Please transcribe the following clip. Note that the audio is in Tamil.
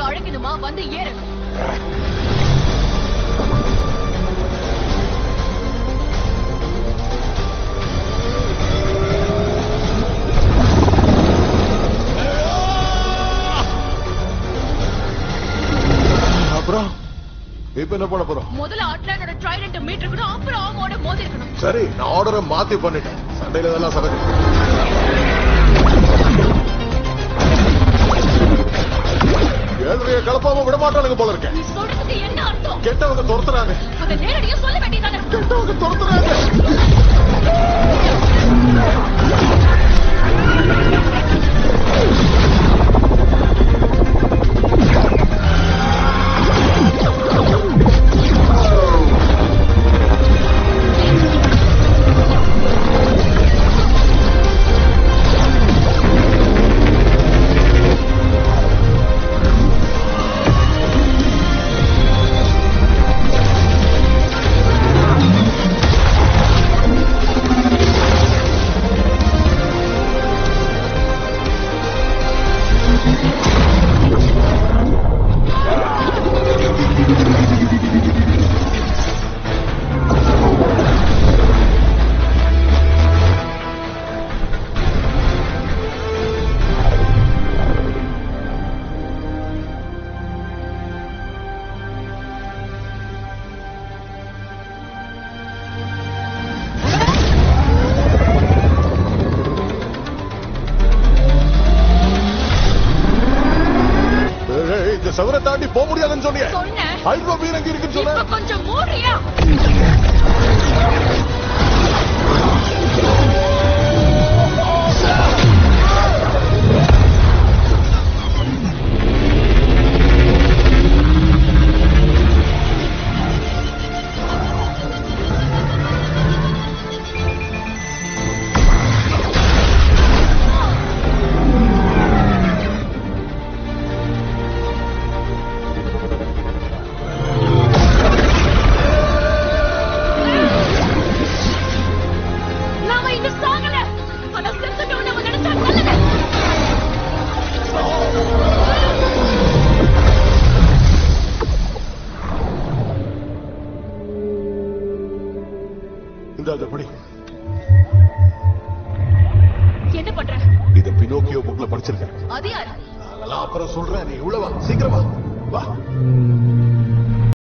அழைக்கணுமா வந்து ஏறணும் அப்புறம் இப்ப என்ன பண்ண போறோம் முதல்ல அட்லானோட ட்ரைடன்ட் மீட் இருக்கணும் அப்புறம் ஆமோட மோதி இருக்கணும் சரி நான் ஆர்டரை மாத்தி பண்ணிட்டேன் சண்டையில இதெல்லாம் சகஜம் ஏழ்றைய கலப்பாம விட மாட்டானுங்க போல இருக்கேன் நீ சொல்றதுக்கு என்ன அர்த்தம் கெட்டவங்க துரத்துறாங்க அதை நேரடியா சொல்ல வேண்டியதானே கெட்டவங்க துரத்துறாங்க ஏய், இந்த சவரை தாண்டி போக முடியாதுன்னு சொன்னியே சொன்னேன் ஹைட்ரோ பீரங்கி இருக்குன்னு இப்ப சொன்ன கொஞ்சம் மூடுறியா நாம இன்னும் சாகல ஆனா செத்துட்டோம் நம்ம நினைச்சா நல்லது இந்த அதை படி என்ன பண்ற இது பினோக்கியோ புக்ல படிச்சிருக்கேன் அது யாரு அதெல்லாம் அப்புறம் சொல்றேன் நீ உள்ள வா சீக்கிரமா வா